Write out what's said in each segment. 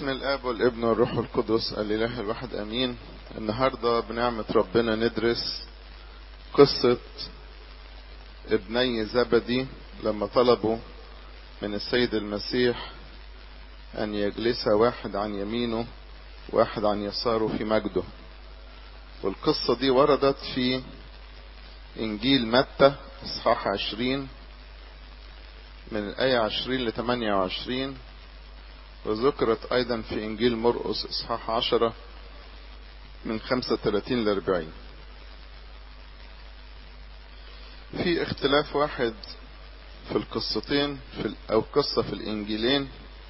باسم الاب والابن والروح القدس الاله الواحد امين النهارده بنعمه ربنا ندرس قصه ابني زبدي لما طلبوا من السيد المسيح ان يجلس واحد عن يمينه واحد عن يساره في مجده والقصة دي وردت في انجيل متى اصحاح عشرين من الآية عشرين لثمانية وعشرين وذكرت أيضا في إنجيل مرقس إصحاح عشرة من خمسة وثلاثين لأربعين في اختلاف واحد في القصتين في أو قصة في الإنجيلين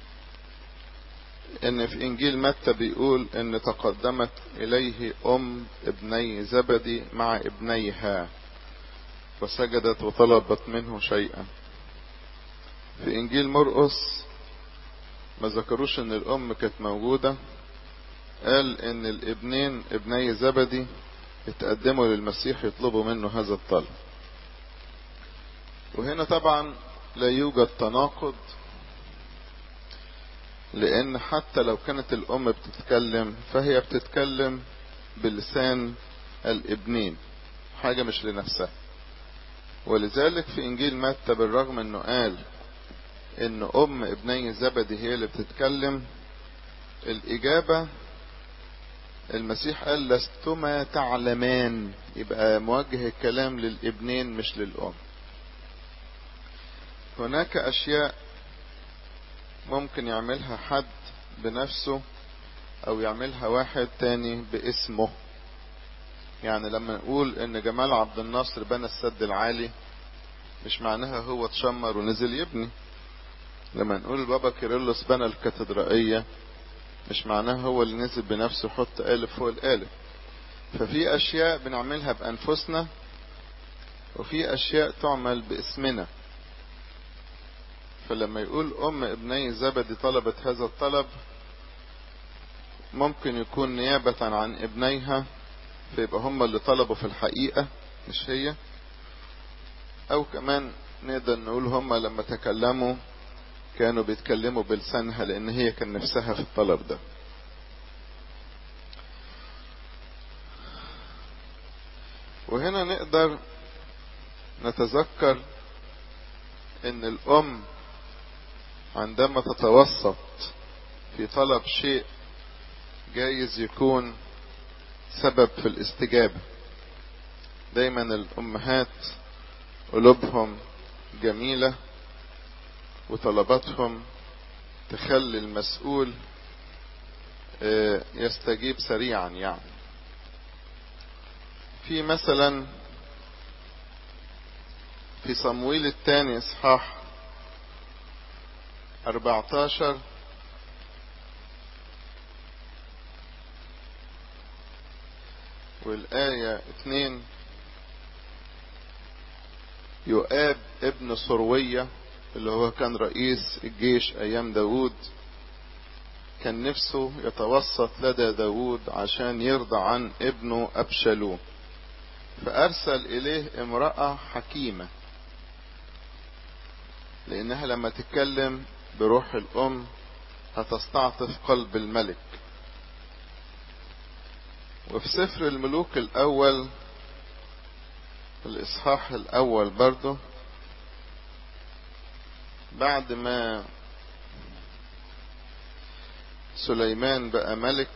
إن في إنجيل متى بيقول إن تقدمت إليه أم ابني زبدي مع ابنيها وسجدت وطلبت منه شيئا في إنجيل مرقس ما ذكروش ان الام كانت موجودة قال ان الابنين ابني زبدي اتقدموا للمسيح يطلبوا منه هذا الطلب وهنا طبعا لا يوجد تناقض لان حتى لو كانت الام بتتكلم فهي بتتكلم بلسان الابنين حاجة مش لنفسها ولذلك في انجيل متى بالرغم انه قال ان ام ابني زبدي هي اللي بتتكلم الاجابة المسيح قال لستما تعلمان يبقى موجه الكلام للابنين مش للام هناك اشياء ممكن يعملها حد بنفسه او يعملها واحد تاني باسمه يعني لما نقول ان جمال عبد الناصر بنى السد العالي مش معناها هو اتشمر ونزل يبني لما نقول البابا كيرلس بنى الكاتدرائية مش معناها هو اللي نزل بنفسه يحط ألف فوق الألف ففي أشياء بنعملها بأنفسنا وفي أشياء تعمل باسمنا فلما يقول أم ابني زبدي طلبت هذا الطلب ممكن يكون نيابة عن ابنيها فيبقى هم اللي طلبوا في الحقيقة مش هي أو كمان نقدر نقول هم لما تكلموا كانوا بيتكلموا بلسانها لان هي كان نفسها في الطلب ده وهنا نقدر نتذكر ان الام عندما تتوسط في طلب شيء جايز يكون سبب في الاستجابة دايما الامهات قلوبهم جميله وطلباتهم تخلي المسؤول يستجيب سريعا يعني في مثلا في صمويل الثاني اصحاح 14 والآية 2 يؤاب ابن صرويه اللي هو كان رئيس الجيش ايام داود كان نفسه يتوسط لدى داود عشان يرضى عن ابنه ابشالوم فارسل اليه امرأة حكيمة لانها لما تتكلم بروح الام هتستعطف قلب الملك وفي سفر الملوك الاول الاصحاح الاول برضه بعد ما سليمان بقى ملك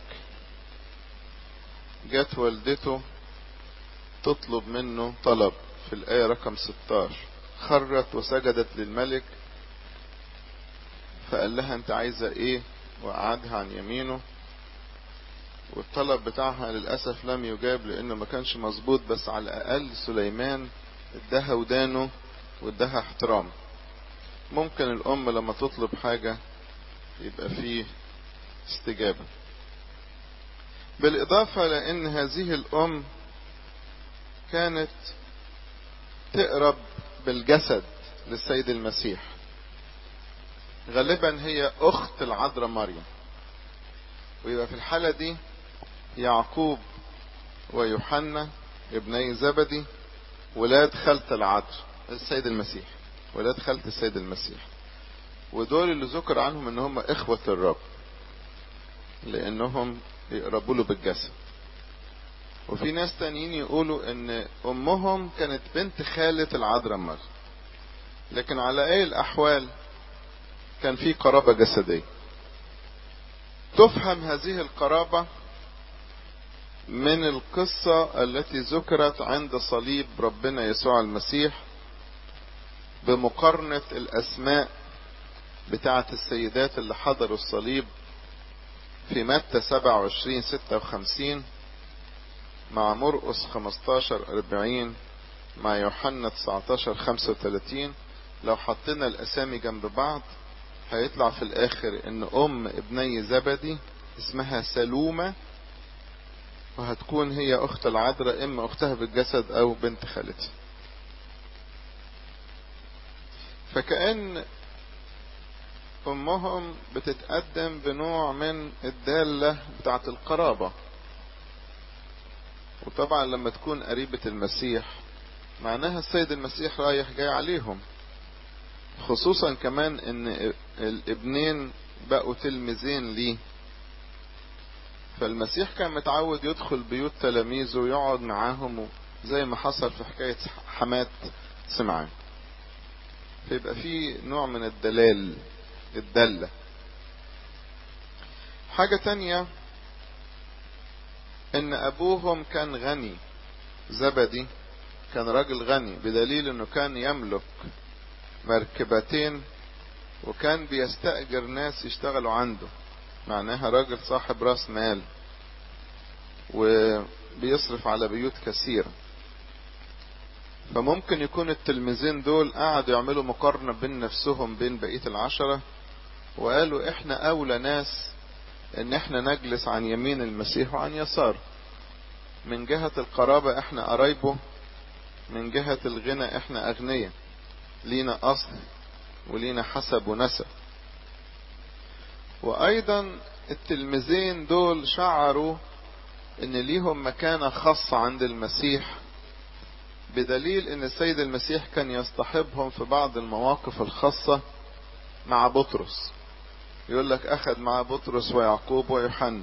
جت والدته تطلب منه طلب في الآية رقم 16 خرت وسجدت للملك فقال لها انت عايزة ايه وقعدها عن يمينه والطلب بتاعها للأسف لم يجاب لأنه ما كانش مظبوط بس على الأقل سليمان اداها ودانه واداها احترام ممكن الأم لما تطلب حاجة يبقى فيه استجابة بالإضافة لأن هذه الأم كانت تقرب بالجسد للسيد المسيح غالبا هي أخت العذراء مريم ويبقى في الحالة دي يعقوب ويوحنا ابني زبدي ولاد خالة العذراء السيد المسيح ولاد خالة السيد المسيح ودول اللي ذكر عنهم ان هم اخوة الرب لانهم يقربوا له بالجسد وفي ناس تانيين يقولوا ان امهم كانت بنت خالة العذراء مريم لكن على اي الاحوال كان في قرابة جسدية تفهم هذه القرابة من القصة التي ذكرت عند صليب ربنا يسوع المسيح بمقارنة الأسماء بتاعة السيدات اللي حضروا الصليب في متى 27 56 مع مرقس 15 40 مع يوحنا 19 35 لو حطينا الأسامي جنب بعض هيطلع في الآخر إن أم ابني زبدي اسمها سلومة وهتكون هي أخت العذراء إما أختها بالجسد أو بنت خالتها فكأن أمهم بتتقدم بنوع من الدالة بتاعة القرابة وطبعا لما تكون قريبة المسيح معناها السيد المسيح رايح جاي عليهم خصوصا كمان ان الابنين بقوا تلميذين ليه فالمسيح كان متعود يدخل بيوت تلاميذه ويقعد معاهم زي ما حصل في حكاية حماة سمعان فيبقى في نوع من الدلال الدلة حاجة تانية ان ابوهم كان غني زبدي كان راجل غني بدليل انه كان يملك مركبتين وكان بيستأجر ناس يشتغلوا عنده معناها راجل صاحب راس مال وبيصرف على بيوت كثيرة فممكن يكون التلميذين دول قعدوا يعملوا مقارنة بين نفسهم بين بقية العشرة وقالوا احنا اولى ناس ان احنا نجلس عن يمين المسيح وعن يسار من جهة القرابة احنا قرايبه من جهة الغنى احنا اغنياء لينا اصل ولينا حسب ونسب وايضا التلميذين دول شعروا ان ليهم مكانة خاصة عند المسيح بدليل ان السيد المسيح كان يصطحبهم في بعض المواقف الخاصة مع بطرس يقول لك اخذ مع بطرس ويعقوب ويوحنا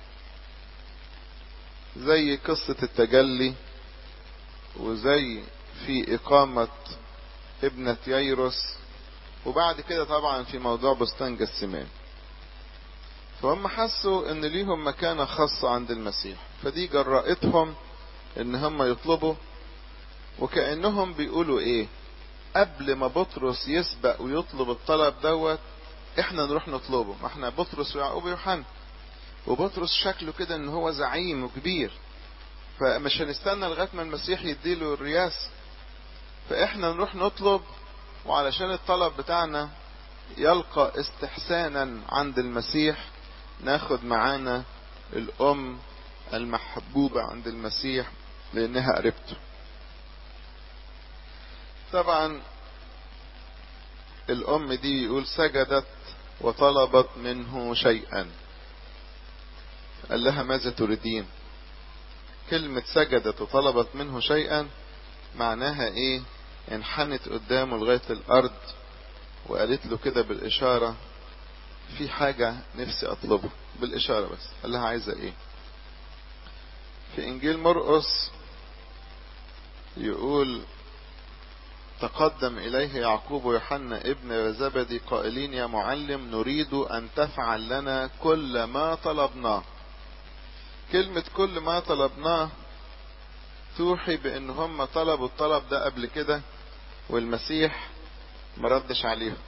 زي قصة التجلي وزي في اقامة ابنة ييروس وبعد كده طبعا في موضوع بستان جسمان فهم حسوا ان ليهم مكانة خاصة عند المسيح فدي جرأتهم ان هم يطلبوا وكأنهم بيقولوا ايه قبل ما بطرس يسبق ويطلب الطلب دوت احنا نروح نطلبه ما احنا بطرس ويعقوب ويوحنا وبطرس شكله كده ان هو زعيم وكبير فمش هنستنى لغايه ما المسيح يديله الرياسه فاحنا نروح نطلب وعلشان الطلب بتاعنا يلقى استحسانا عند المسيح ناخد معانا الام المحبوبة عند المسيح لانها قربته طبعا الام دي يقول سجدت وطلبت منه شيئا قال لها ماذا تريدين كلمة سجدت وطلبت منه شيئا معناها ايه انحنت قدامه لغاية الارض وقالت له كده بالاشارة في حاجة نفسي اطلبها بالاشارة بس قال لها عايزة ايه في انجيل مرقس يقول تقدم إليه يعقوب ويوحنا ابن زبدي قائلين يا معلم نريد أن تفعل لنا كل ما طلبناه كلمة كل ما طلبناه توحي بأن هم طلبوا الطلب ده قبل كده والمسيح مردش عليهم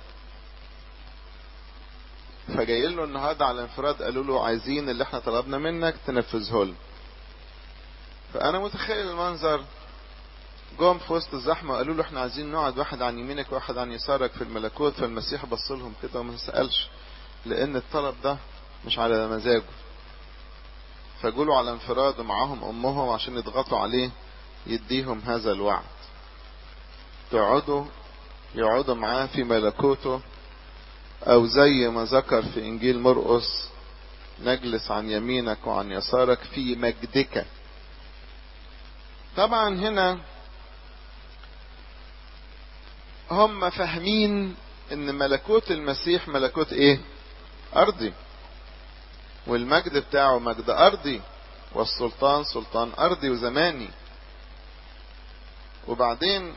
فجاي له النهارده على انفراد قالوا له عايزين اللي احنا طلبنا منك تنفذه لنا فانا متخيل المنظر جم في وسط الزحمه قالوا له احنا عايزين نقعد واحد عن يمينك وواحد عن يسارك في الملكوت فالمسيح بص لهم كده وما سالش لان الطلب ده مش على مزاجه فجولوا على انفراد ومعاهم امهم عشان يضغطوا عليه يديهم هذا الوعد تقعدوا يقعدوا معاه في ملكوته او زي ما ذكر في انجيل مرقس نجلس عن يمينك وعن يسارك في مجدك طبعا هنا هم فاهمين ان ملكوت المسيح ملكوت ايه ارضي والمجد بتاعه مجد أرضي والسلطان سلطان أرضي وزماني وبعدين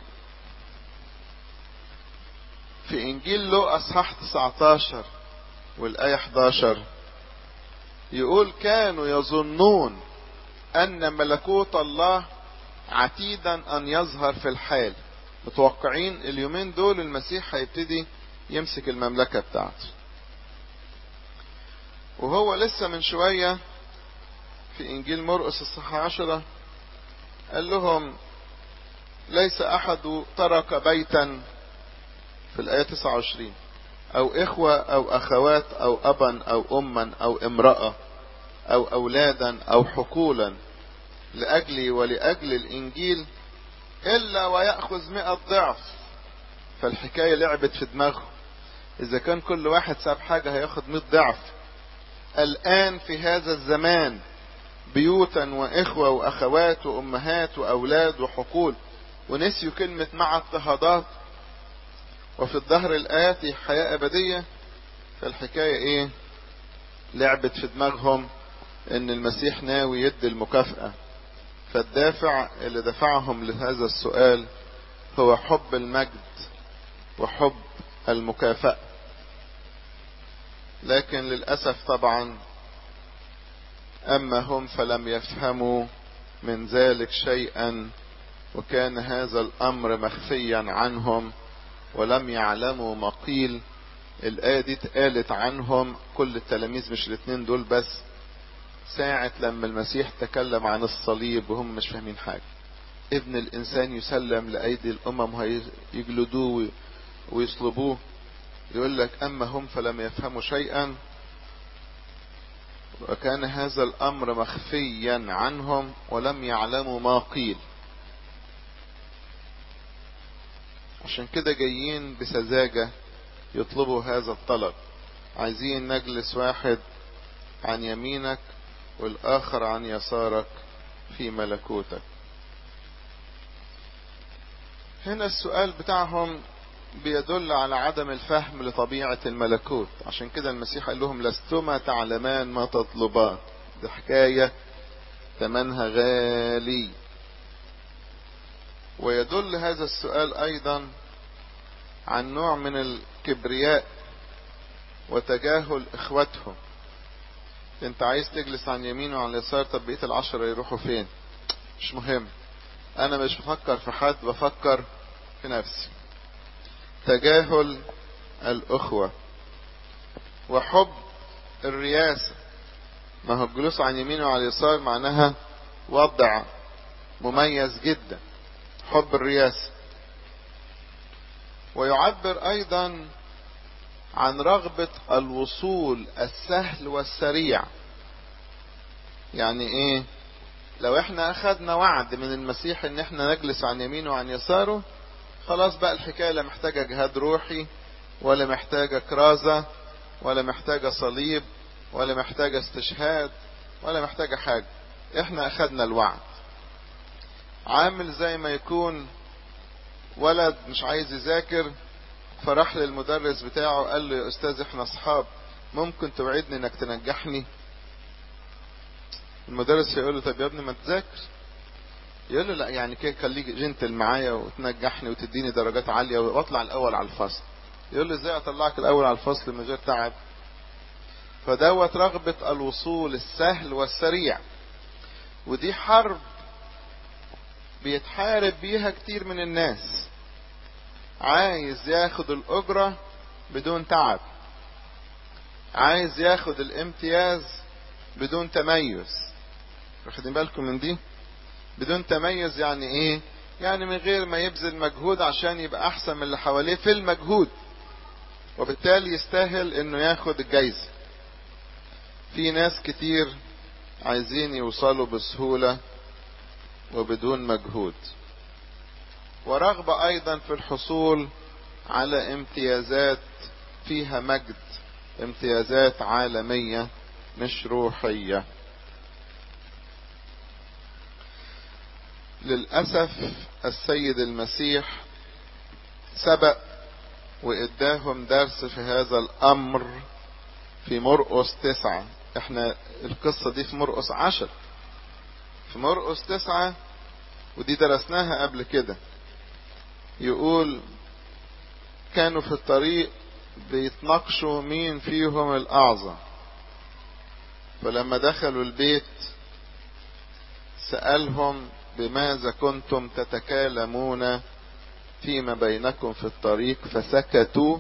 في إنجيل لو أصحاح 19 والآية 11 يقول كانوا يظنون أن ملكوت الله عتيدا أن يظهر في الحال متوقعين اليومين دول المسيح هيبتدي يمسك المملكة بتاعته وهو لسه من شوية في إنجيل مرقس الصحة عشرة قال لهم ليس أحد ترك بيتا في الآية 29 أو إخوة أو أخوات أو أبا أو أما أو امرأة أو أولادا أو حقولا لأجلي ولأجل الإنجيل إلا ويأخذ مئة ضعف فالحكاية لعبت في دماغه إذا كان كل واحد ساب حاجة هياخد مئة ضعف الآن في هذا الزمان بيوتا وإخوة وأخوات وأمهات وأولاد وحقول ونسيوا كلمة مع اضطهادات وفي الظهر الآتي حياة أبدية فالحكاية إيه لعبت في دماغهم إن المسيح ناوي يدي المكافأة فالدافع اللي دفعهم لهذا السؤال هو حب المجد وحب المكافأة لكن للأسف طبعا أما هم فلم يفهموا من ذلك شيئا وكان هذا الأمر مخفيا عنهم ولم يعلموا ما قيل الآية دي اتقالت عنهم كل التلاميذ مش الاثنين دول بس ساعة لما المسيح تكلم عن الصليب وهم مش فاهمين حاجة ابن الإنسان يسلم لأيدي الأمم ويجلدوه ويصلبوه يقول لك أما هم فلم يفهموا شيئا وكان هذا الأمر مخفيا عنهم ولم يعلموا ما قيل عشان كده جايين بسذاجة يطلبوا هذا الطلب عايزين نجلس واحد عن يمينك والآخر عن يسارك في ملكوتك هنا السؤال بتاعهم بيدل على عدم الفهم لطبيعة الملكوت عشان كده المسيح قال لهم لستما تعلمان ما تطلبان دي حكاية ثمنها غالي ويدل هذا السؤال أيضا عن نوع من الكبرياء وتجاهل إخوتهم انت عايز تجلس عن يمين وعن اليسار طب بقية العشرة يروحوا فين مش مهم انا مش بفكر في حد بفكر في نفسي تجاهل الاخوة وحب الرياسة ما هو الجلوس عن يمين وعلى اليسار معناها وضع مميز جدا حب الرياسة ويعبر ايضا عن رغبة الوصول السهل والسريع يعني ايه لو احنا اخدنا وعد من المسيح ان احنا نجلس عن يمينه وعن يساره خلاص بقى الحكاية لا محتاجة جهاد روحي ولا محتاجة كرازة ولا محتاجة صليب ولا محتاجة استشهاد ولا محتاجة حاجة احنا اخدنا الوعد عامل زي ما يكون ولد مش عايز يذاكر فراح للمدرس بتاعه قال له يا استاذ احنا اصحاب ممكن توعدني انك تنجحني المدرس يقول له طب يا ابني ما تذاكر يقول له لا يعني كده خليك جنتل معايا وتنجحني وتديني درجات عاليه واطلع الاول على الفصل يقول له ازاي اطلعك الاول على الفصل من غير تعب فدوت رغبة الوصول السهل والسريع ودي حرب بيتحارب بيها كتير من الناس عايز ياخد الأجرة بدون تعب عايز ياخد الامتياز بدون تميز واخدين بالكم من دي بدون تميز يعني ايه يعني من غير ما يبذل مجهود عشان يبقى احسن من اللي حواليه في المجهود وبالتالي يستاهل انه ياخد الجايزة في ناس كتير عايزين يوصلوا بسهولة وبدون مجهود ورغبة ايضا في الحصول على امتيازات فيها مجد امتيازات عالمية مش روحية للأسف السيد المسيح سبق وإداهم درس في هذا الأمر في مرقس تسعة احنا القصة دي في مرقس عشر في مرقس تسعة ودي درسناها قبل كده يقول كانوا في الطريق بيتناقشوا مين فيهم الأعظم فلما دخلوا البيت سألهم بماذا كنتم تتكالمون فيما بينكم في الطريق فسكتوا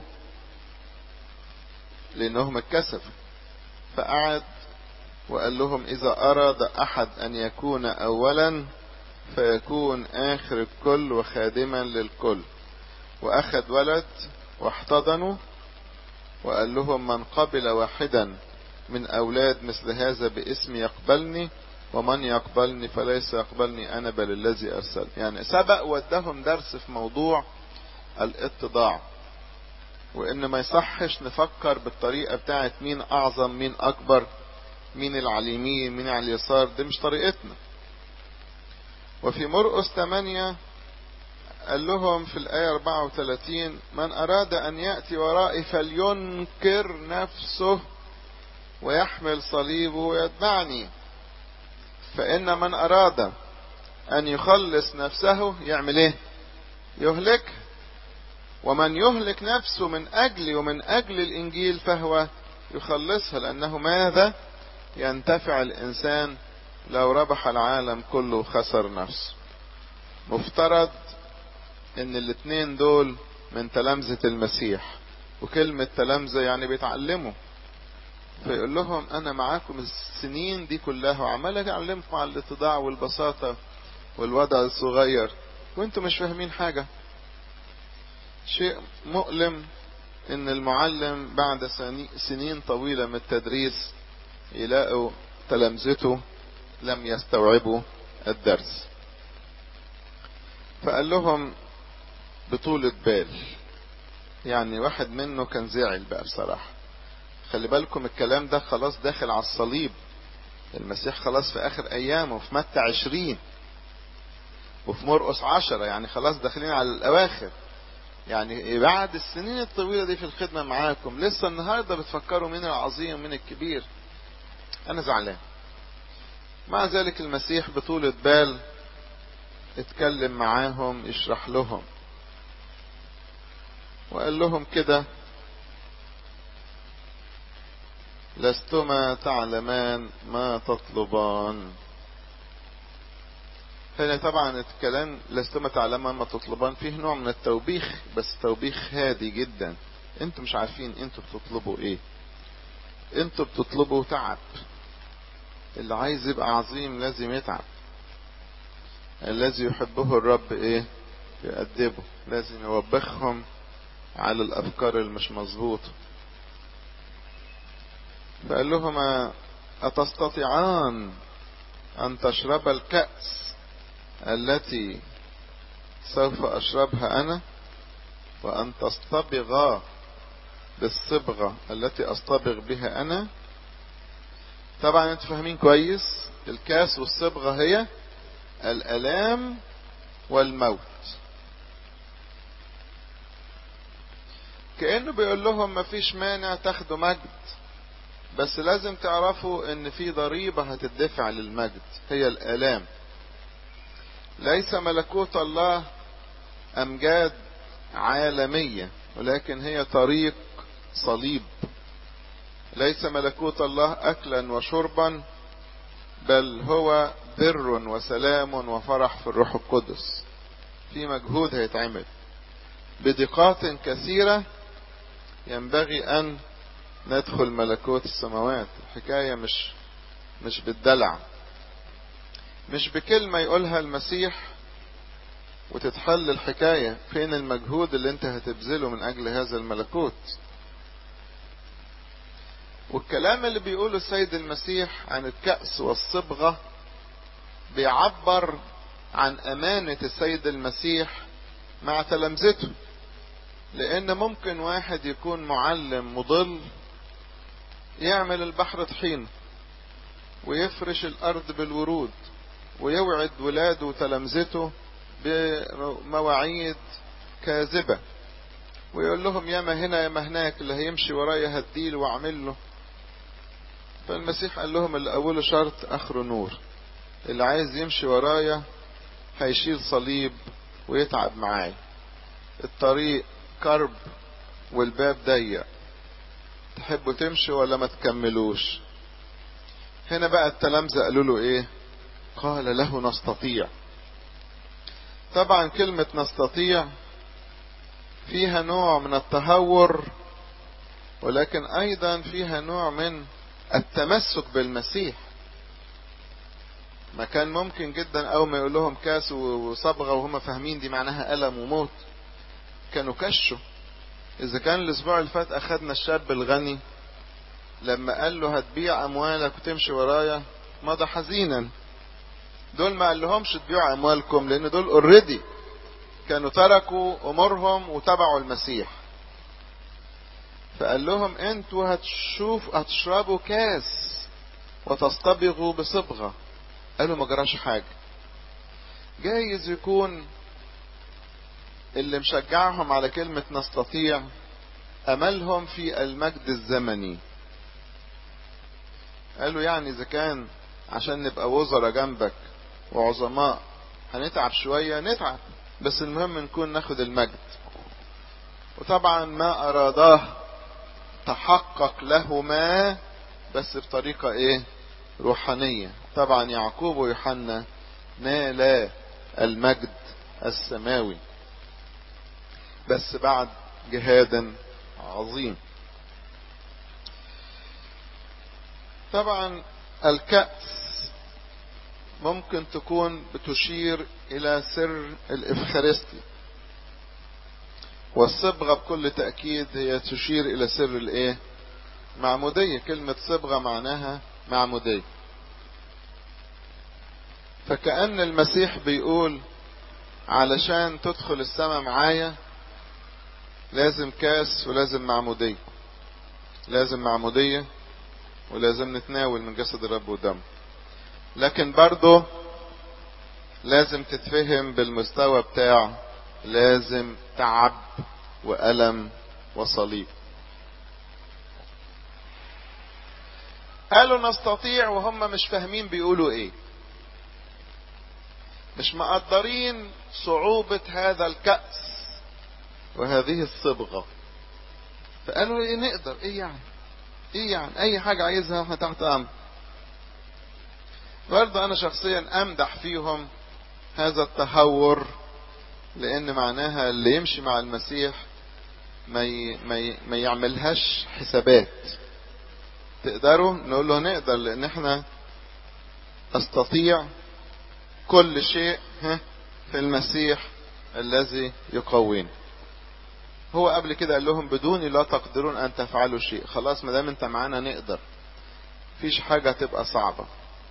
لأنهم اتكسفوا فقعد وقال لهم إذا أراد أحد أن يكون أولا فيكون آخر الكل وخادما للكل وأخذ ولد واحتضنوا وقال لهم من قبل واحدا من أولاد مثل هذا باسم يقبلني ومن يقبلني فليس يقبلني أنا بل الذي أرسل يعني سبق ودهم درس في موضوع الاتضاع وإن ما يصحش نفكر بالطريقة بتاعت مين أعظم مين أكبر مين اللي على اليمين مين على اليسار دي مش طريقتنا وفي مرقس 8 قال لهم في الآية 34 من أراد أن يأتي ورائي فلينكر نفسه ويحمل صليبه ويتبعني فإن من أراد أن يخلص نفسه يعمل إيه؟ يهلك ومن يهلك نفسه من أجلي ومن أجل الإنجيل فهو يخلصها لأنه ماذا ينتفع الإنسان لو ربح العالم كله وخسر نفسه مفترض ان الاثنين دول من تلامذة المسيح وكلمة تلامذة يعني بيتعلموا فيقول لهم انا معاكم السنين دي كلها وعمال اعلمكم على الاتضاع والبساطة والوضع الصغير وانتم مش فاهمين حاجة شيء مؤلم ان المعلم بعد سنين طويلة من التدريس يلاقوا تلامذته لم يستوعبوا الدرس فقال لهم بطولة بال يعني واحد منه كان زعل بقى بصراحة خلي بالكم الكلام ده خلاص داخل على الصليب المسيح خلاص في اخر ايامه في متى عشرين وفي مرقس عشرة يعني خلاص داخلين على الاواخر يعني بعد السنين الطويلة دي في الخدمة معاكم لسه النهاردة بتفكروا مين العظيم ومين الكبير انا زعلان مع ذلك المسيح بطولة بال اتكلم معاهم يشرح لهم وقال لهم كده لستما تعلمان ما تطلبان هنا طبعا الكلام لستما تعلمان ما تطلبان فيه نوع من التوبيخ بس توبيخ هادي جدا انتوا مش عارفين انتوا بتطلبوا ايه انتوا بتطلبوا تعب اللي عايز يبقى عظيم لازم يتعب الذي يحبه الرب ايه يأدبه لازم يوبخهم على الافكار المش مظبوطة فقال لهما اتستطيعان ان تشرب الكأس التي سوف اشربها انا وان تصطبغا بالصبغة التي اصطبغ بها انا طبعا انتوا فاهمين كويس الكاس والصبغة هي الالام والموت كأنه بيقول لهم مفيش مانع تاخدوا مجد بس لازم تعرفوا ان في ضريبة هتدفع للمجد هي الالام ليس ملكوت الله امجاد عالمية ولكن هي طريق صليب ليس ملكوت الله اكلا وشربا بل هو بر وسلام وفرح في الروح القدس في مجهود هيتعمل بدقات كثيرة ينبغي ان ندخل ملكوت السماوات الحكاية مش مش بالدلع مش بكلمة يقولها المسيح وتتحل الحكاية فين المجهود اللي انت هتبذله من اجل هذا الملكوت والكلام اللي بيقوله السيد المسيح عن الكأس والصبغة بيعبر عن أمانة السيد المسيح مع تلامذته لأن ممكن واحد يكون معلم مضل يعمل البحر طحين ويفرش الأرض بالورود ويوعد ولاده وتلامذته بمواعيد كاذبة ويقول لهم ياما هنا ياما هناك اللي هيمشي ورايا هديله واعمل له فالمسيح قال لهم اللي أوله شرط آخره نور اللي عايز يمشي ورايا هيشيل صليب ويتعب معاي الطريق كرب والباب ضيق تحبوا تمشوا ولا ما تكملوش هنا بقى التلامذة قالوا له ايه قال له نستطيع طبعا كلمة نستطيع فيها نوع من التهور ولكن ايضا فيها نوع من التمسك بالمسيح ما كان ممكن جدا اول ما يقول لهم كاس وصبغة وهم فاهمين دي معناها ألم وموت كانوا كشوا اذا كان الاسبوع اللي فات اخدنا الشاب الغني لما قال له هتبيع اموالك وتمشي ورايا مضى حزينا دول ما قال لهمش تبيعوا اموالكم لان دول اوريدي كانوا تركوا امورهم وتبعوا المسيح فقال لهم انتوا هتشوف هتشربوا كاس وتصطبغوا بصبغة قالوا ما جراش حاجة جايز يكون اللي مشجعهم على كلمة نستطيع املهم في المجد الزمني قالوا يعني اذا كان عشان نبقى وزراء جنبك وعظماء هنتعب شوية نتعب بس المهم نكون ناخد المجد وطبعا ما اراداه تحقق لهما بس بطريقة ايه روحانية طبعا يعقوب ويوحنا نالا المجد السماوي بس بعد جهاد عظيم طبعا الكأس ممكن تكون بتشير الى سر الافخارستي والصبغة بكل تأكيد هي تشير الى سر الايه معمودية كلمة صبغة معناها معمودية فكأن المسيح بيقول علشان تدخل السماء معايا لازم كاس ولازم معمودية لازم معمودية ولازم نتناول من جسد الرب ودمه لكن برضه لازم تتفهم بالمستوى بتاع لازم تعب وألم وصليب قالوا نستطيع وهم مش فاهمين بيقولوا ايه مش مقدرين صعوبة هذا الكأس وهذه الصبغة فقالوا ايه نقدر ايه يعني ايه يعني اي حاجة عايزها احنا تحت امر برضه انا شخصيا امدح فيهم هذا التهور لان معناها اللي يمشي مع المسيح ما ي... ما, ي... ما يعملهاش حسابات تقدروا نقول له نقدر لان احنا استطيع كل شيء في المسيح الذي يقوينا هو قبل كده قال لهم بدوني لا تقدرون ان تفعلوا شيء خلاص ما دام انت معانا نقدر فيش حاجة تبقى صعبة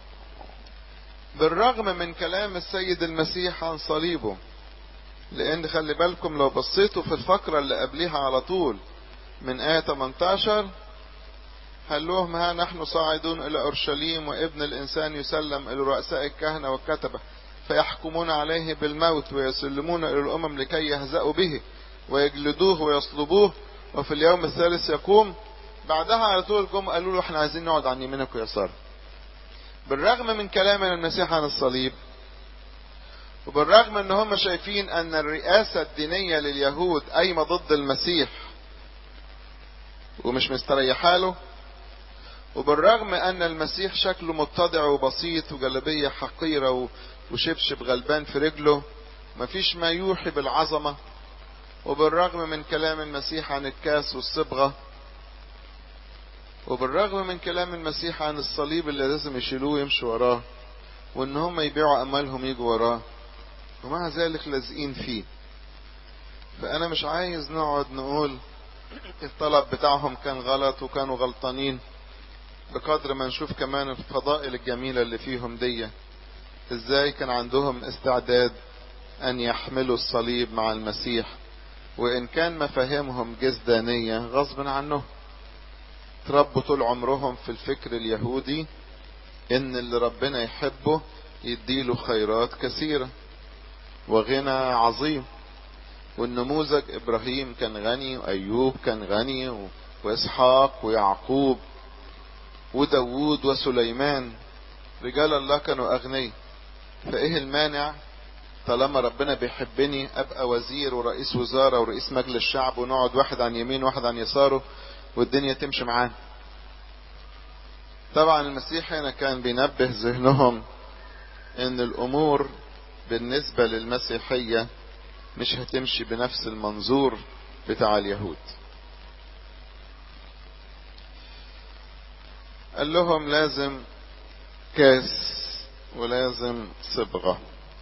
بالرغم من كلام السيد المسيح عن صليبه لان خلي بالكم لو بصيتوا في الفقرة اللي قبليها على طول من آية 18 قال لهم ها نحن صاعدون إلى أورشليم وابن الإنسان يسلم إلى رؤساء الكهنة والكتبة فيحكمون عليه بالموت ويسلمون إلى الأمم لكي يهزأوا به ويجلدوه ويصلبوه وفي اليوم الثالث يقوم بعدها على طول جم قالوا له احنا عايزين نقعد عن يمينك ويسارك بالرغم من كلام المسيح عن الصليب وبالرغم ان هم شايفين ان الرئاسة الدينية لليهود قايمة ضد المسيح ومش مستريحة له وبالرغم ان المسيح شكله متضع وبسيط وجلبية حقيرة وشبشب غلبان في رجله مفيش ما يوحي بالعظمة وبالرغم من كلام المسيح عن الكاس والصبغة وبالرغم من كلام المسيح عن الصليب اللي لازم يشيلوه ويمشوا وراه وان هم يبيعوا اموالهم يجوا وراه ومع ذلك لازقين فيه فانا مش عايز نقعد نقول الطلب بتاعهم كان غلط وكانوا غلطانين بقدر ما نشوف كمان الفضائل الجميلة اللي فيهم دي ازاي كان عندهم استعداد ان يحملوا الصليب مع المسيح وان كان مفاهيمهم جسدانية غصب عنهم تربوا طول عمرهم في الفكر اليهودي ان اللي ربنا يحبه يديله خيرات كثيرة وغنى عظيم والنموذج ابراهيم كان غني وايوب كان غني واسحاق ويعقوب وداوود وسليمان رجال الله كانوا أغنياء فإيه المانع طالما ربنا بيحبني أبقى وزير ورئيس وزارة ورئيس مجلس الشعب ونقعد واحد عن يمين واحد عن يساره والدنيا تمشي معاه طبعا المسيح هنا كان بينبه ذهنهم ان الامور بالنسبة للمسيحية مش هتمشي بنفس المنظور بتاع اليهود قال لهم لازم كاس ولازم صبغة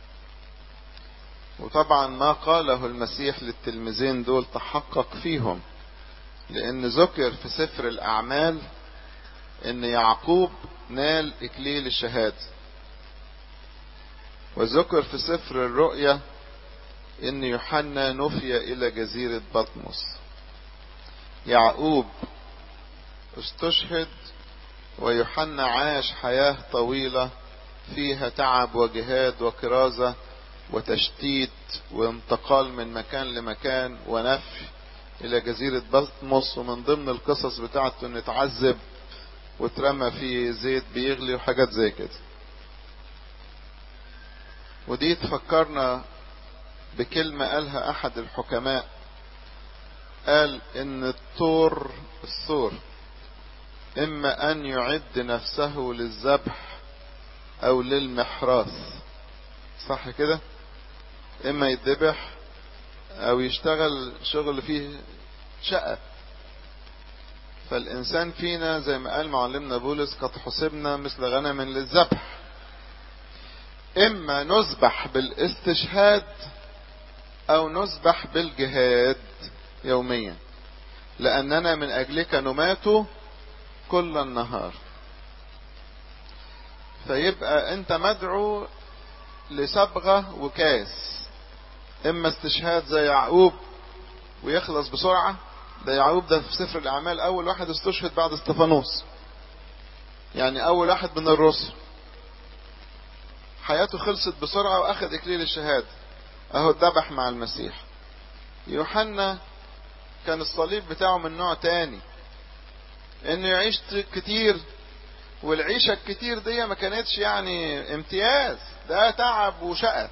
وطبعا ما قاله المسيح للتلميذين دول تحقق فيهم لان ذكر في سفر الاعمال ان يعقوب نال اكليل الشهادة وذكر في سفر الرؤيا ان يوحنا نفي الى جزيرة بطمس يعقوب استشهد ويوحنا عاش حياة طويلة فيها تعب وجهاد وكرازة وتشتيت وانتقال من مكان لمكان ونفي الى جزيرة بطمس ومن ضمن القصص بتاعته انه اتعذب واترمى في زيت بيغلي وحاجات زي كده ودي تفكرنا بكلمة قالها احد الحكماء قال ان الثور الثور اما ان يعد نفسه للذبح او للمحراث صح كده اما يتذبح او يشتغل شغل فيه شقة فالانسان فينا زي ما قال معلمنا بولس قد حسبنا مثل غنم للذبح اما نذبح بالاستشهاد او نذبح بالجهاد يوميا لاننا من اجلك نمات كل النهار فيبقى انت مدعو لصبغة وكاس اما استشهاد زي يعقوب ويخلص بسرعة ده يعقوب ده في سفر الاعمال اول واحد استشهد بعد استفانوس يعني اول واحد من الرسل حياته خلصت بسرعة واخد اكليل الشهادة اهو اتذبح مع المسيح يوحنا كان الصليب بتاعه من نوع تاني انه يعيش كتير والعيشة الكتير دي ما كانتش يعني امتياز ده تعب وشقة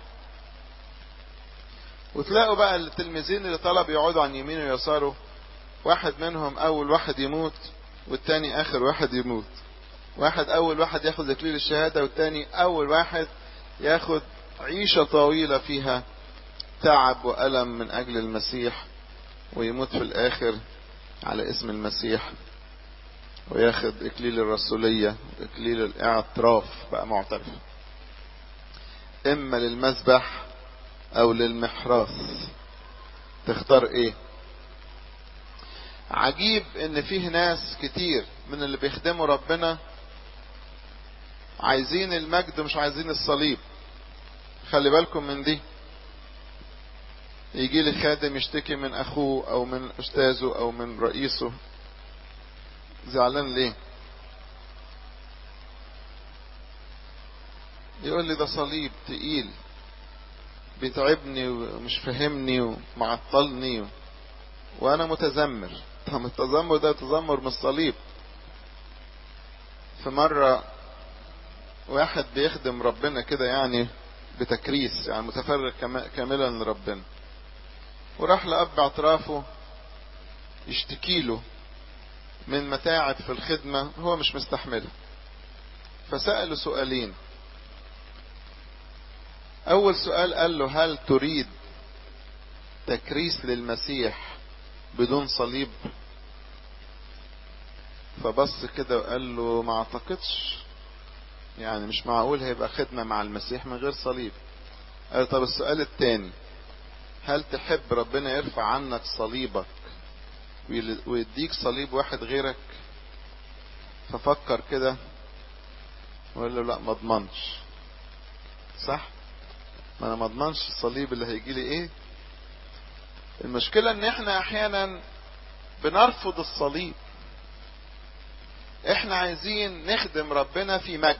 وتلاقوا بقى التلميذين اللي طلب يقعدوا عن يمينه ويساره واحد منهم اول واحد يموت والتاني اخر واحد يموت واحد اول واحد ياخد اكليل الشهادة والتاني اول واحد ياخد عيشة طويلة فيها تعب وألم من اجل المسيح ويموت في الاخر على اسم المسيح وياخد اكليل الرسولية واكليل الاعتراف بقى معترف اما للمذبح او للمحراث تختار ايه عجيب ان فيه ناس كتير من اللي بيخدموا ربنا عايزين المجد مش عايزين الصليب خلي بالكم من دي يجي لي خادم يشتكي من اخوه او من استاذه او من رئيسه زعلان ليه يقول لي ده صليب تقيل بيتعبني ومش فاهمني ومعطلني و... وانا متذمر طب التذمر ده تذمر من الصليب في مرة واحد بيخدم ربنا كده يعني بتكريس يعني متفرغ كاملا لربنا وراح لأب اعترافه يشتكي له من متاعب في الخدمة هو مش مستحملها فسأله سؤالين أول سؤال قال له هل تريد تكريس للمسيح بدون صليب فبص كده وقال له ما اعتقدش يعني مش معقول هيبقى خدمة مع المسيح من غير صليب قال طب السؤال الثاني هل تحب ربنا يرفع عنك صليبك ويديك صليب واحد غيرك ففكر كده وقال له لا ما اضمنش صح ما انا ما اضمنش الصليب اللي هيجي لي ايه المشكله ان احنا احيانا بنرفض الصليب احنا عايزين نخدم ربنا في مجد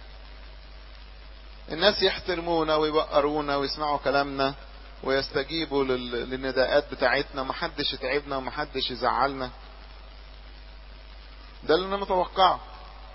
الناس يحترمونا ويوقرونا ويسمعوا كلامنا ويستجيبوا للنداءات بتاعتنا محدش يتعبنا ومحدش يزعلنا ده اللي انا متوقعه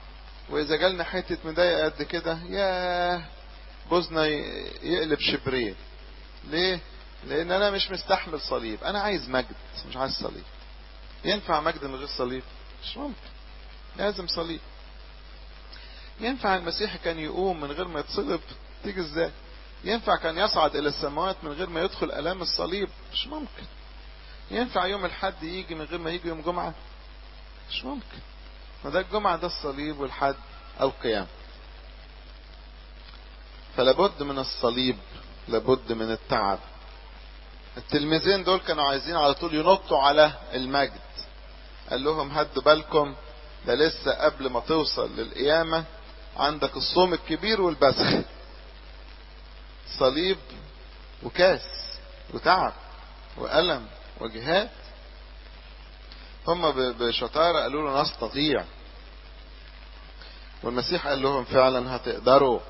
واذا جالنا حتة مضايقة قد كده ياه بوزنا يقلب شبرين ليه لان انا مش مستحمل صليب انا عايز مجد مش عايز صليب ينفع مجد من غير صليب مش ممكن لازم صليب ينفع المسيح كان يقوم من غير ما يتصلب تيجي ازاي ينفع كان يصعد الى السماوات من غير ما يدخل الام الصليب مش ممكن ينفع يوم الحد يجي من غير ما يجي يوم جمعة مش ممكن ما ده الجمعة ده الصليب والحد القيام فلابد من الصليب لابد من التعب التلميذين دول كانوا عايزين على طول ينطوا على المجد قال لهم هدوا بالكم ده لسه قبل ما توصل للقيامة عندك الصوم الكبير والبسخ صليب وكاس وتعب وألم وجهاد هم بشطارة قالوا له نستطيع والمسيح قال لهم فعلا هتقدروا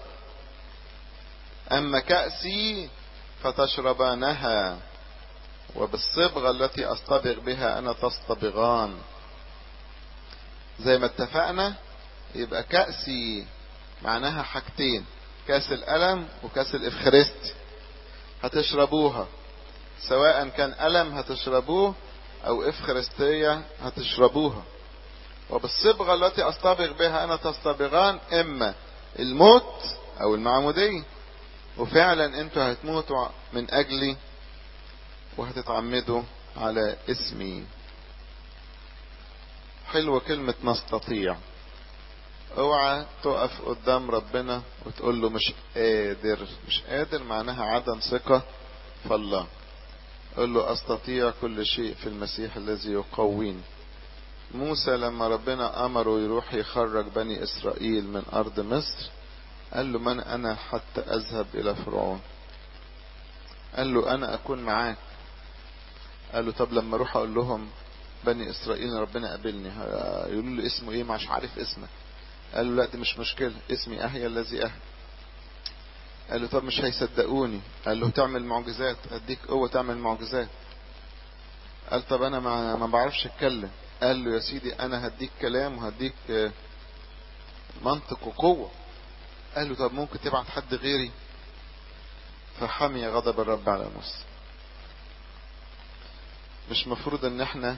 أما كأسي فتشربانها وبالصبغة التي أصطبغ بها أنا تصطبغان زي ما اتفقنا يبقى كأسي معناها حاجتين كاس الألم وكاس الإفخارستي هتشربوها سواء كان ألم هتشربوه أو إفخارستية هتشربوها وبالصبغة التي أصطبغ بها أنا تصطبغان إما الموت أو المعمودية وفعلا انتوا هتموتوا من أجلي وهتتعمدوا على اسمي حلوة كلمة نستطيع اوعى تقف قدام ربنا وتقول له مش قادر مش قادر معناها عدم ثقة في الله قل له استطيع كل شيء في المسيح الذي يقويني موسى لما ربنا امره يروح يخرج بني اسرائيل من ارض مصر قال له من انا حتى اذهب الى فرعون قال له انا اكون معاك قال له طب لما اروح اقول لهم بني اسرائيل ربنا قابلني يقولوا له اسمه ايه مش عارف اسمك قال له لا دي مش مشكلة اسمي اهيا الذي اهي قال له طب مش هيصدقوني قال له تعمل معجزات اديك قوة تعمل معجزات قال طب انا ما, ما بعرفش اتكلم قال له يا سيدي انا هديك كلام وهديك منطق وقوة قال له طب ممكن تبعت حد غيري فحمي غضب الرب على موسى مش مفروض ان احنا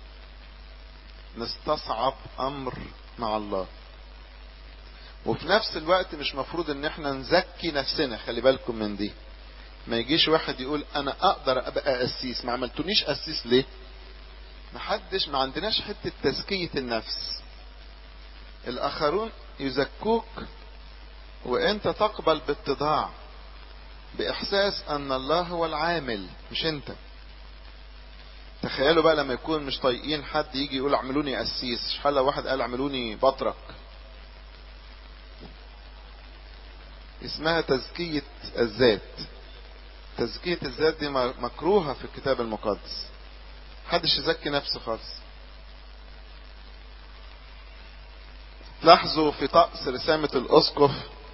نستصعب امر مع الله وفي نفس الوقت مش مفروض ان احنا نزكي نفسنا خلي بالكم من دي ما يجيش واحد يقول انا اقدر ابقى قسيس ما عملتونيش قسيس ليه ما حدش ما عندناش حتة تزكية النفس الاخرون يزكوك وانت تقبل باتضاع باحساس ان الله هو العامل مش انت تخيلوا بقى لما يكون مش طايقين حد يجي يقول اعملوني قسيس شحال لو واحد قال اعملوني بطرك اسمها تزكية الذات تزكية الذات دي مكروهة في الكتاب المقدس محدش يزكي نفسه خالص تلاحظوا في طقس رسامة الأسقف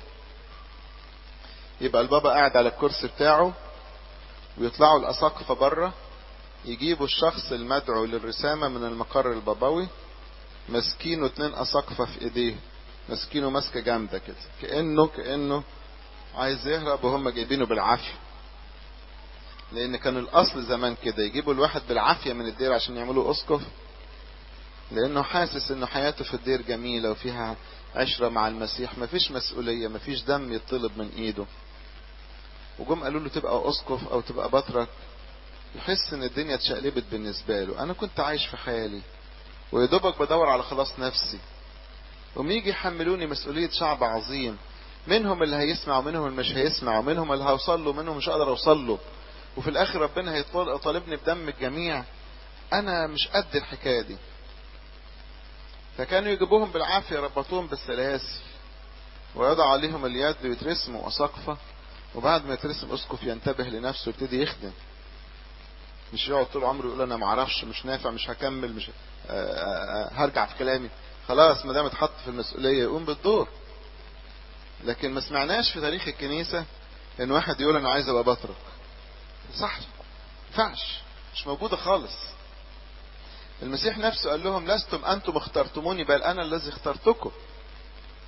يبقى البابا قاعد على الكرسي بتاعه ويطلعوا الأساقفة بره يجيبوا الشخص المدعو للرسامة من المقر البابوي ماسكينه اتنين أساقفة في ايديه ماسكينه ماسكة جامدة كده كأنه كأنه عايز يهرب وهم جايبينه بالعافية لأن كان الأصل زمان كده يجيبوا الواحد بالعافية من الدير عشان يعملوا أسقف لأنه حاسس إنه حياته في الدير جميلة وفيها عشرة مع المسيح مفيش مسؤولية مفيش دم يطلب من إيده وجم قالوا له تبقى أسقف أو تبقى بطرك يحس إن الدنيا اتشقلبت بالنسبة له أنا كنت عايش في حالي ويدوبك بدور على خلاص نفسي وم يجي يحملوني مسؤولية شعب عظيم منهم اللي هيسمع ومنهم اللي مش هيسمع ومنهم اللي هوصل له ومنهم مش هقدر اوصل له وفي الاخر ربنا هيطالبني بدم الجميع انا مش قد الحكايه دي فكانوا يجيبوهم بالعافيه ربطوهم بالسلاسل ويضع عليهم اليد ويترسموا اساقفه وبعد ما يترسم اسقف ينتبه لنفسه ويبتدي يخدم مش يقعد طول عمره يقول انا ما اعرفش مش نافع مش هكمل مش هرجع في كلامي خلاص ما دام اتحط في المسؤوليه يقوم بالدور لكن ما سمعناش في تاريخ الكنيسه ان واحد يقول انا عايز ابقى بطرك صح ينفعش مش موجوده خالص المسيح نفسه قال لهم لستم انتم اخترتموني بل انا الذي اخترتكم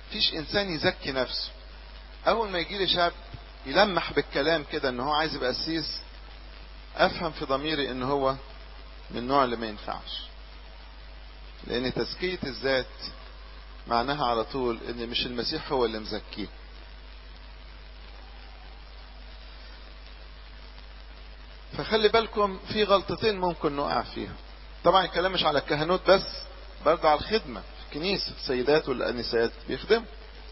فيش انسان يزكي نفسه اول ما يجي لي شاب يلمح بالكلام كده ان هو عايز يبقى قسيس افهم في ضميري ان هو من النوع اللي ما ينفعش لان تزكية الذات معناها على طول ان مش المسيح هو اللي مزكيه فخلي بالكم في غلطتين ممكن نقع فيها طبعا الكلام مش على الكهنوت بس برضه على الخدمة في الكنيسة السيدات والأنسات بيخدموا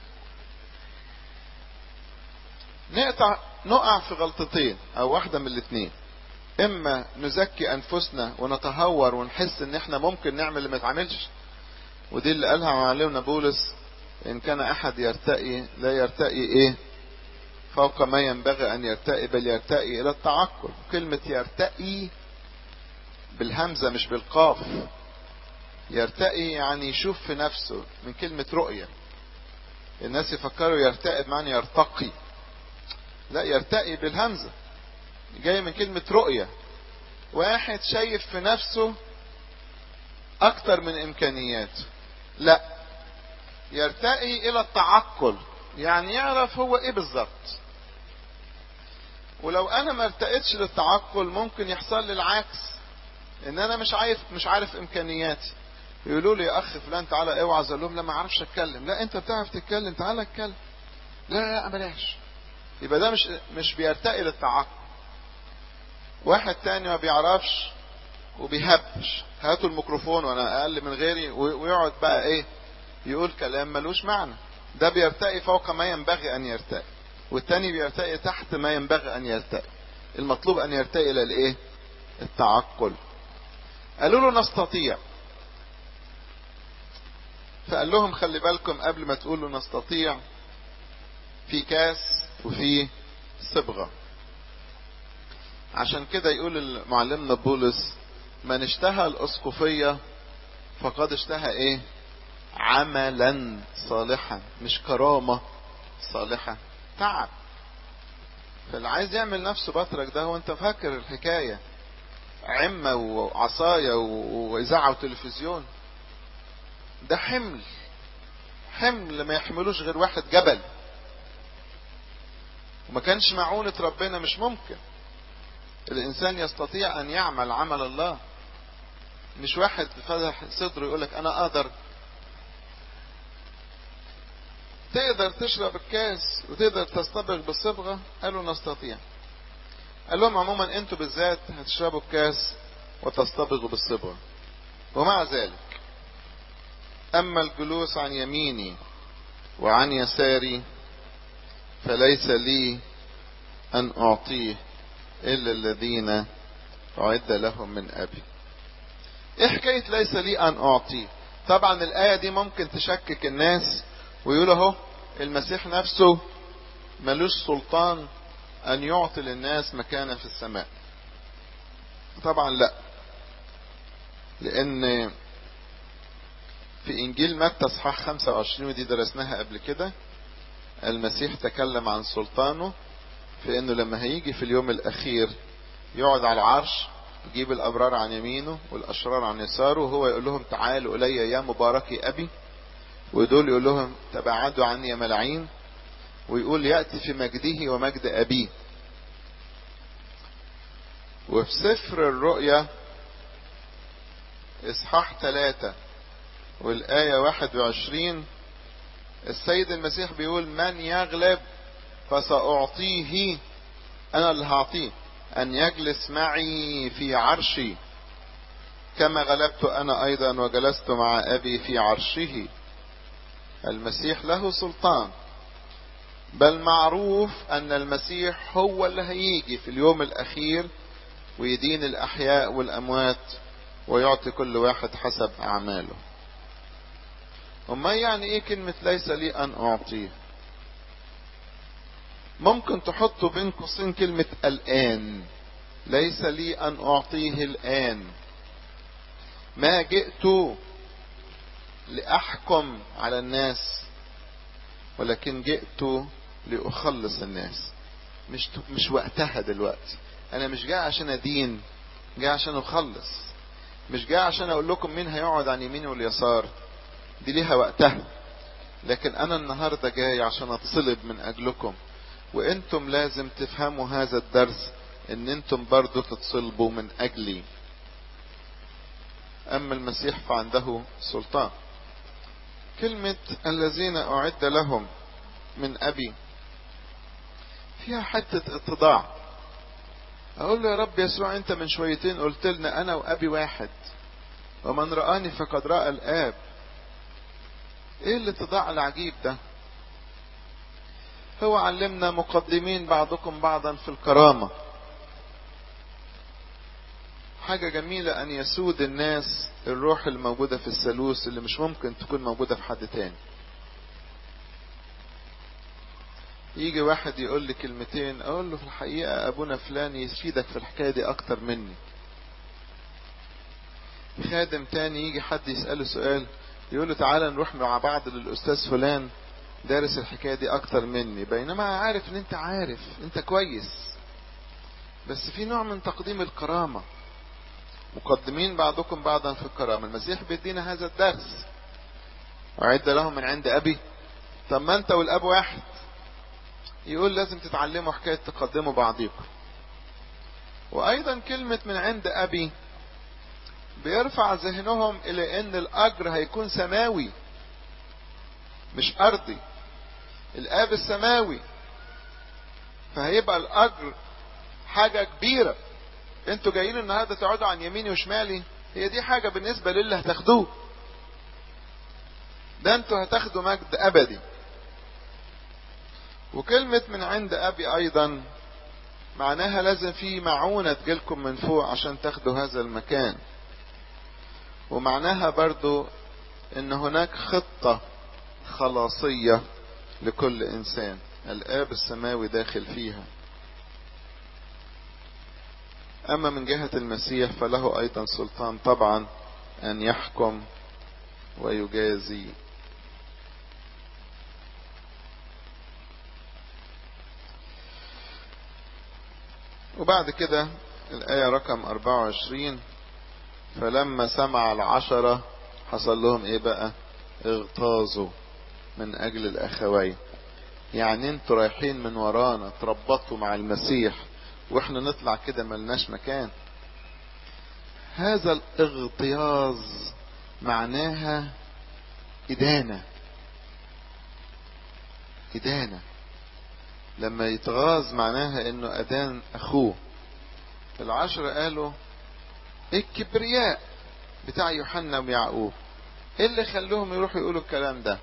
نقطع نقع في غلطتين او واحدة من الاثنين اما نزكي انفسنا ونتهور ونحس ان احنا ممكن نعمل اللي ما اتعملش ودي اللي قالها معلمنا بولس ان كان احد يرتقي لا يرتقي ايه فوق ما ينبغي ان يرتقي بل يرتقي الى التعقل كلمة يرتقي بالهمزة مش بالقاف يرتقي يعني يشوف في نفسه من كلمة رؤية الناس يفكروا يرتقي بمعنى يرتقي لا يرتقي بالهمزة جاي من كلمة رؤية واحد شايف في نفسه اكتر من امكانياته لا يرتقي الى التعقل يعني يعرف هو ايه بالظبط ولو انا ما ارتقيتش للتعقل ممكن يحصل لي العكس ان انا مش عارف مش عارف امكانياتي يقولوا لي يا اخ فلان تعالى اوعظ اقول لهم لا ما اعرفش اتكلم لا انت بتعرف تتكلم تعالى اتكلم لا لا لا بلاش يبقى ده مش مش بيرتقي للتعقل واحد تاني ما بيعرفش وبيهبش هاتوا الميكروفون وانا اقل من غيري ويقعد بقى ايه يقول كلام ملوش معنى ده بيرتقي فوق ما ينبغي ان يرتقي والتاني بيرتقي تحت ما ينبغي ان يرتقي المطلوب ان يرتقي الى الايه التعقل قالوا له نستطيع فقال لهم خلي بالكم قبل ما تقولوا نستطيع في كاس وفي صبغة عشان كده يقول معلمنا بولس من اشتهى الاسقفية فقد اشتهى ايه عملا صالحا مش كرامة صالحة تعب فاللي عايز يعمل نفسه بطرك ده هو انت فاكر الحكاية عمة وعصاية وإذاعة وتلفزيون ده حمل حمل ما يحملوش غير واحد جبل وما كانش معونة ربنا مش ممكن الإنسان يستطيع أن يعمل عمل الله مش واحد فتح صدره يقول لك أنا أقدر تقدر تشرب الكاس وتقدر تستبغ بالصبغة قالوا نستطيع قال لهم عموما انتوا بالذات هتشربوا الكاس وتصطبغوا بالصبغة ومع ذلك أما الجلوس عن يميني وعن يساري فليس لي أن أعطيه إلا الذين أعد لهم من أبي إيه حكاية ليس لي أن أعطيه طبعا الآية دي ممكن تشكك الناس ويقول اهو المسيح نفسه ملوش سلطان أن يعطي للناس مكانا في السماء طبعا لا لأن في إنجيل متى اصحاح 25 ودي درسناها قبل كده المسيح تكلم عن سلطانه في انه لما هيجي في اليوم الاخير يقعد على العرش يجيب الابرار عن يمينه والاشرار عن يساره وهو يقول لهم تعالوا الي يا مباركي ابي ودول يقول لهم تبعدوا عني يا ملعين ويقول ياتي في مجده ومجد ابيه وفي سفر الرؤيا اصحاح ثلاثة والآية 21 السيد المسيح بيقول من يغلب فسأعطيه أنا اللي هعطيه أن يجلس معي في عرشي كما غلبت أنا أيضا وجلست مع أبي في عرشه المسيح له سلطان بل معروف أن المسيح هو اللي هيجي في اليوم الأخير ويدين الأحياء والأموات ويعطي كل واحد حسب أعماله وما يعني ايه كلمة ليس لي ان اعطيه ممكن تحطوا بين قوسين كلمة الان ليس لي ان اعطيه الان ما جئت لاحكم على الناس ولكن جئت لاخلص الناس مش مش وقتها دلوقتي انا مش جاي عشان ادين جاي عشان اخلص مش جاي عشان اقول لكم مين هيقعد عن يميني واليسار دي ليها وقتها لكن انا النهاردة جاي عشان اتصلب من اجلكم وانتم لازم تفهموا هذا الدرس ان انتم برضو تتصلبوا من اجلي اما المسيح فعنده سلطان كلمة الذين اعد لهم من ابي فيها حتة اتضاع اقول له يا رب يسوع انت من شويتين قلت لنا انا وابي واحد ومن رآني فقد رأى الاب ايه الاتضاع العجيب ده هو علمنا مقدمين بعضكم بعضا في الكرامة حاجة جميلة ان يسود الناس الروح الموجودة في الثالوث اللي مش ممكن تكون موجودة في حد تاني يجي واحد يقول لي كلمتين اقول له في الحقيقة ابونا فلان يفيدك في الحكاية دي اكتر مني خادم تاني يجي حد يسأله سؤال يقول له تعالى نروح مع بعض للاستاذ فلان دارس الحكاية دي اكتر مني بينما عارف ان انت عارف انت كويس بس في نوع من تقديم الكرامة مقدمين بعضكم بعضا في الكرامة المسيح بيدينا هذا الدرس وعد لهم من عند ابي طب ما انت والاب واحد يقول لازم تتعلموا حكاية تقدموا بعضيكم وايضا كلمة من عند ابي بيرفع ذهنهم الى ان الاجر هيكون سماوي مش ارضي الاب السماوي فهيبقى الاجر حاجة كبيرة انتوا جايين النهاردة تقعدوا عن يميني وشمالي هي دي حاجة بالنسبة للي هتاخدوه ده انتوا هتاخدوا مجد ابدي وكلمة من عند ابي ايضا معناها لازم في معونة تجيلكم من فوق عشان تاخدوا هذا المكان ومعناها برضو ان هناك خطة خلاصية لكل انسان الاب السماوي داخل فيها اما من جهة المسيح فله ايضا سلطان طبعا ان يحكم ويجازي وبعد كده الآية رقم 24 فلما سمع العشرة حصل لهم ايه بقى اغتاظوا من اجل الاخوين يعني انتوا رايحين من ورانا تربطوا مع المسيح واحنا نطلع كده ملناش مكان هذا الاغتياظ معناها ادانة ادانة لما يتغاظ معناها انه ادان اخوه العشرة قالوا الكبرياء بتاع يوحنا ويعقوب ايه اللي خلوهم يروحوا يقولوا الكلام ده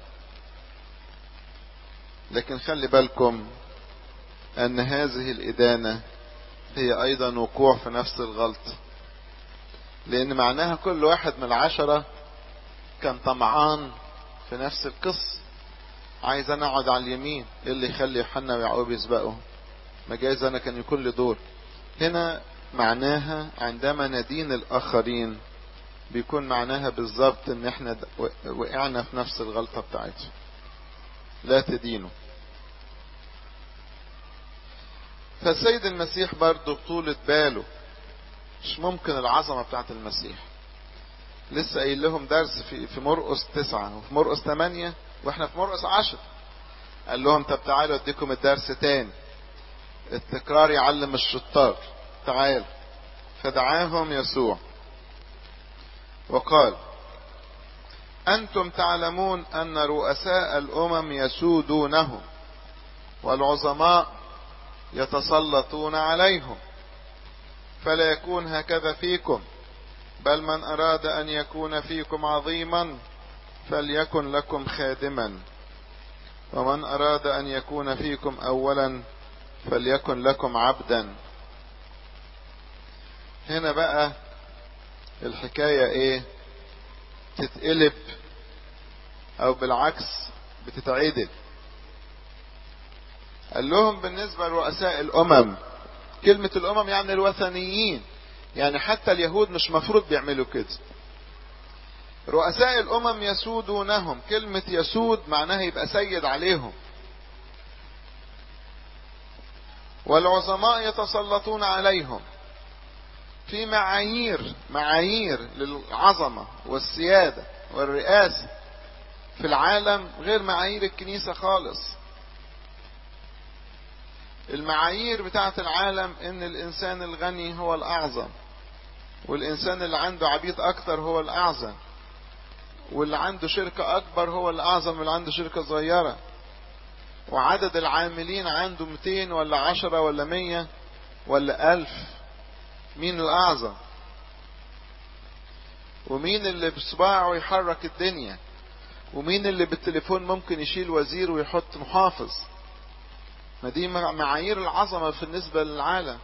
لكن خلي بالكم ان هذه الادانة هي ايضا وقوع في نفس الغلط لان معناها كل واحد من العشرة كان طمعان في نفس القصة عايز انا اقعد على اليمين ايه اللي يخلي يوحنا ويعقوب يسبقوا ما جايز انا كان يكون لي دور هنا معناها عندما ندين الاخرين بيكون معناها بالظبط ان احنا وقعنا في نفس الغلطة بتاعتهم لا تدينوا فالسيد المسيح برضه بطولة باله مش ممكن العظمة بتاعت المسيح لسه قايل لهم درس في في مرقس تسعة وفي مرقس ثمانية واحنا في مرقس عشر قال لهم طب تعالوا اديكم الدرس تاني التكرار يعلم الشطار تعال فدعاهم يسوع وقال أنتم تعلمون أن رؤساء الأمم يسودونهم والعظماء يتسلطون عليهم فلا يكون هكذا فيكم بل من أراد أن يكون فيكم عظيما فليكن لكم خادما ومن أراد أن يكون فيكم أولا فليكن لكم عبدا هنا بقى الحكاية ايه تتقلب او بالعكس بتتعدل قال لهم بالنسبة لرؤساء الامم كلمة الامم يعني الوثنيين يعني حتى اليهود مش مفروض بيعملوا كده رؤساء الامم يسودونهم كلمة يسود معناها يبقى سيد عليهم والعظماء يتسلطون عليهم في معايير معايير للعظمة والسيادة والرئاسة في العالم غير معايير الكنيسة خالص المعايير بتاعت العالم ان الانسان الغني هو الاعظم والانسان اللي عنده عبيد اكتر هو الاعظم واللي عنده شركة اكبر هو الاعظم واللي عنده شركة صغيرة وعدد العاملين عنده 200 ولا 10 ولا 100 ولا 1000 مين الاعظم ومين اللي بصباعه يحرك الدنيا ومين اللي بالتليفون ممكن يشيل وزير ويحط محافظ ما دي معايير العظمة بالنسبة للعالم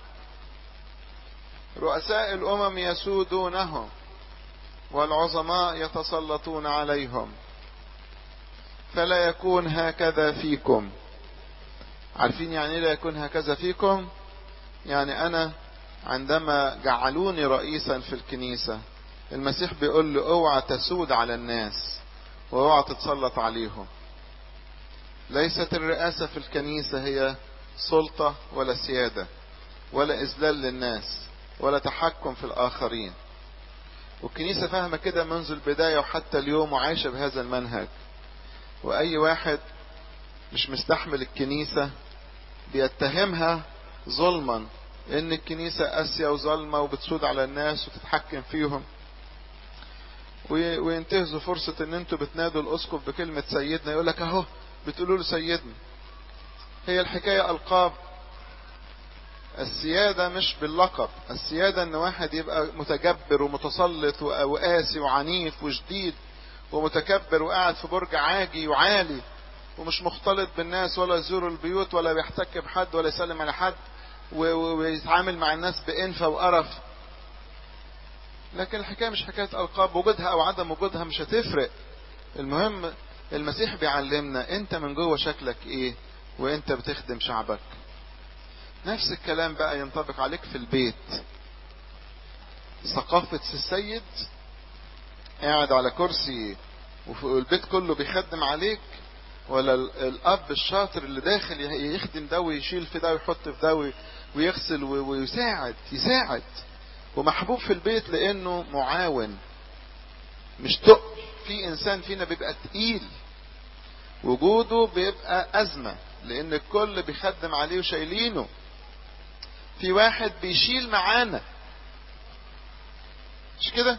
رؤساء الأمم يسودونهم والعظماء يتسلطون عليهم فلا يكون هكذا فيكم عارفين يعني لا يكون هكذا فيكم يعني أنا عندما جعلوني رئيسا في الكنيسة المسيح بيقول له اوعى تسود على الناس واوعى تتسلط عليهم ليست الرئاسة في الكنيسة هي سلطة ولا سيادة ولا إذلال للناس ولا تحكم في الآخرين والكنيسة فاهمة كده منذ البداية وحتى اليوم وعايشة بهذا المنهج وأي واحد مش مستحمل الكنيسة بيتهمها ظلما إن الكنيسة قاسية وظلمة وبتسود على الناس وتتحكم فيهم وينتهزوا فرصة ان انتوا بتنادوا الاسقف بكلمة سيدنا يقول لك اهو بتقولوا له سيدنا هي الحكاية القاب السيادة مش باللقب السيادة ان واحد يبقى متجبر ومتسلط وقاسي وعنيف وشديد ومتكبر وقاعد في برج عاجي وعالي ومش مختلط بالناس ولا يزور البيوت ولا بيحتك بحد ولا يسلم على حد ويتعامل مع الناس بإنفة وقرف لكن الحكاية مش حكاية ألقاب وجودها أو عدم وجودها مش هتفرق المهم المسيح بيعلمنا أنت من جوه شكلك إيه وأنت بتخدم شعبك نفس الكلام بقى ينطبق عليك في البيت ثقافة السيد قاعد على كرسي والبيت كله بيخدم عليك ولا الأب الشاطر اللي داخل يخدم ده ويشيل في ده ويحط في ده ويغسل ويساعد يساعد ومحبوب في البيت لانه معاون مش تقل في انسان فينا بيبقى تقيل وجوده بيبقى ازمة لان الكل بيخدم عليه وشايلينه في واحد بيشيل معانا مش كده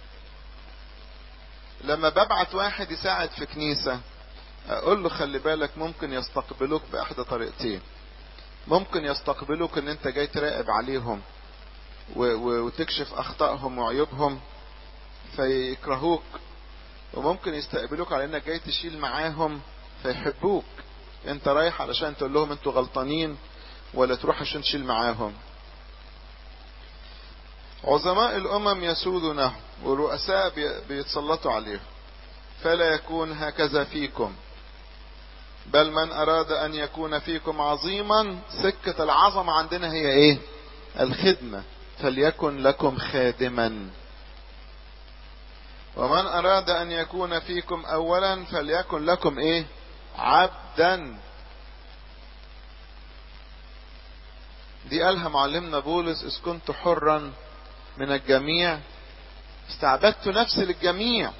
لما ببعت واحد يساعد في كنيسة اقول له خلي بالك ممكن يستقبلوك باحدى طريقتين ممكن يستقبلوك ان انت جاي تراقب عليهم وتكشف اخطائهم وعيوبهم فيكرهوك وممكن يستقبلوك على انك جاي تشيل معاهم فيحبوك انت رايح علشان تقول لهم انتوا غلطانين ولا تروح عشان تشيل معاهم عظماء الامم يسودونه ورؤساء بيتسلطوا عليهم فلا يكون هكذا فيكم بل من اراد ان يكون فيكم عظيما سكة العظمة عندنا هي ايه الخدمة فليكن لكم خادما ومن اراد ان يكون فيكم اولا فليكن لكم ايه عبدا دي قالها معلمنا بولس اذ كنت حرا من الجميع استعبدت نفسي للجميع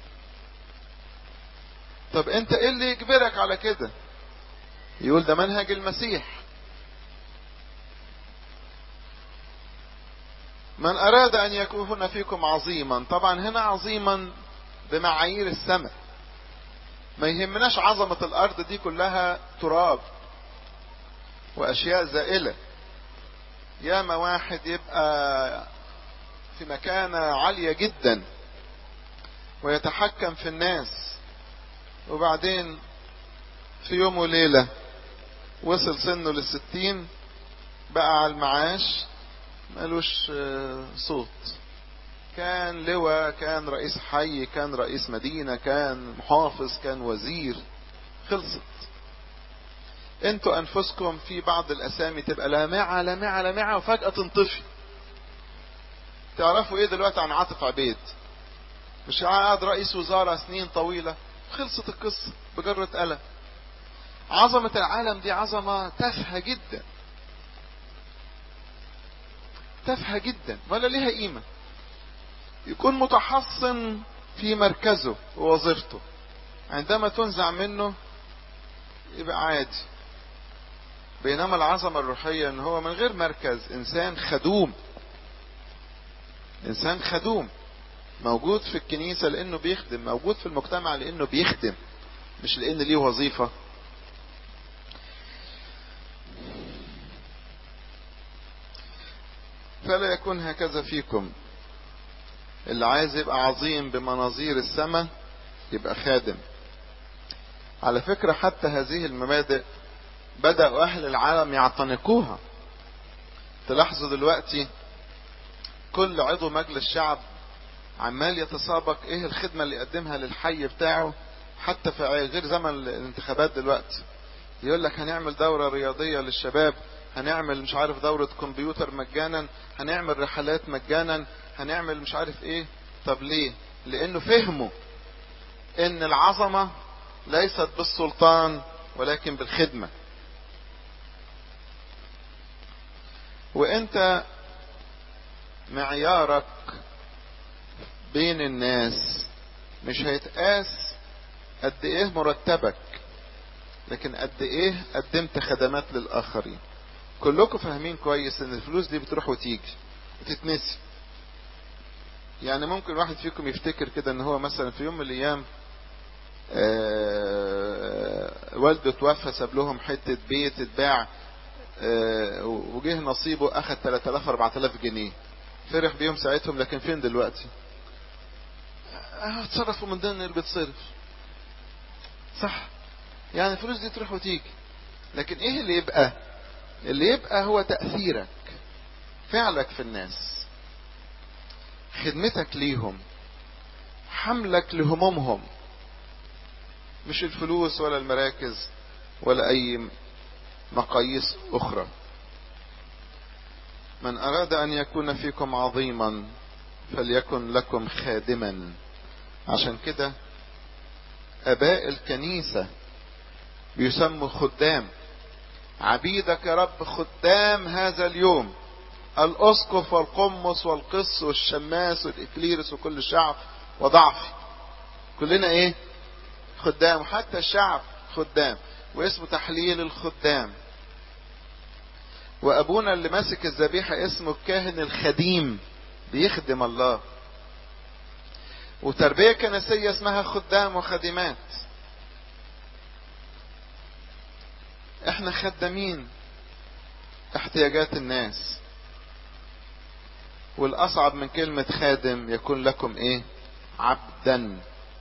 طب انت ايه اللي يجبرك على كده يقول ده منهج المسيح من أراد أن يكون فيكم عظيما طبعا هنا عظيما بمعايير السماء ما يهمناش عظمة الأرض دي كلها تراب وأشياء زائلة ياما واحد يبقى في مكانة عالية جدا ويتحكم في الناس وبعدين في يوم وليلة وصل سنه للستين بقى على المعاش مالوش صوت كان لواء كان رئيس حي كان رئيس مدينة كان محافظ كان وزير خلصت انتوا انفسكم في بعض الاسامي تبقى لامعة لامعة لامعة وفجأة تنطفي تعرفوا ايه دلوقتي عن عاطف عبيد مش قاعد رئيس وزارة سنين طويلة خلصت القصة بجرة قلم عظمة العالم دي عظمة تافهة جدا تافهة جدا ولا ليها قيمة يكون متحصن في مركزه ووظيفته عندما تنزع منه يبقى عادي بينما العظمة الروحية ان هو من غير مركز انسان خدوم انسان خدوم موجود في الكنيسة لانه بيخدم موجود في المجتمع لانه بيخدم مش لان ليه وظيفة فلا يكون هكذا فيكم اللي عايز يبقى عظيم بمناظير السماء يبقى خادم على فكرة حتى هذه المبادئ بدأوا أهل العالم يعتنقوها تلاحظوا دلوقتي كل عضو مجلس شعب عمال يتسابق ايه الخدمة اللي يقدمها للحي بتاعه حتى في غير زمن الانتخابات دلوقتي يقول لك هنعمل دورة رياضية للشباب هنعمل مش عارف دورة كمبيوتر مجانا هنعمل رحلات مجانا هنعمل مش عارف ايه طب ليه لانه فهموا ان العظمة ليست بالسلطان ولكن بالخدمة وانت معيارك بين الناس مش هيتقاس قد ايه مرتبك لكن قد ايه قدمت خدمات للاخرين كلكم فاهمين كويس ان الفلوس دي بتروح وتيجي وتتنسي يعني ممكن واحد فيكم يفتكر كده ان هو مثلا في يوم من الايام آه والده توفى ساب لهم حته بيت اتباع آه وجه نصيبه اخد 3000 4000 جنيه فرح بيهم ساعتهم لكن فين دلوقتي اتصرفوا من ضمن اللي بتصرف صح يعني الفلوس دي تروح وتيجي لكن ايه اللي يبقى اللي يبقى هو تأثيرك فعلك في الناس خدمتك ليهم حملك لهمومهم مش الفلوس ولا المراكز ولا اي مقاييس اخرى من اراد ان يكون فيكم عظيما فليكن لكم خادما عشان كده اباء الكنيسة بيسموا خدام عبيدك يا رب خدام هذا اليوم الاسقف والقمص والقس والشماس والاكليرس وكل الشعب وضعفي كلنا ايه خدام وحتى الشعب خدام واسمه تحليل الخدام وابونا اللي ماسك الذبيحة اسمه الكاهن الخديم بيخدم الله وتربية كنسية اسمها خدام وخادمات احنا خدامين احتياجات الناس والاصعب من كلمة خادم يكون لكم ايه عبدا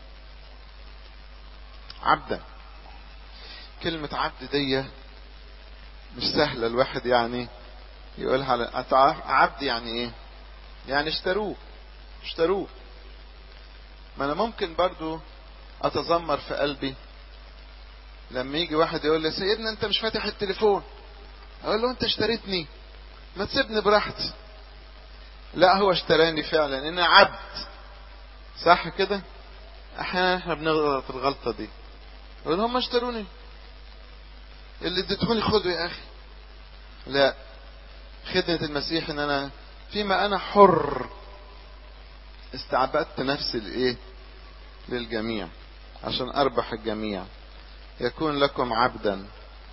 عبدا كلمة عبد دي مش سهلة الواحد يعني يقولها على عبد يعني ايه يعني اشتروه اشتروه ما انا ممكن برضو اتذمر في قلبي لما يجي واحد يقول لي سيدنا انت مش فاتح التليفون اقول له انت اشتريتني ما تسيبني براحتي لا هو اشتراني فعلا انا عبد صح كده احيانا احنا بنغلط الغلطه دي يقول هم اشتروني اللي اديتهوني خده يا اخي لا خدمة المسيح ان انا فيما انا حر استعبدت نفسي لايه للجميع عشان اربح الجميع يكون لكم عبدا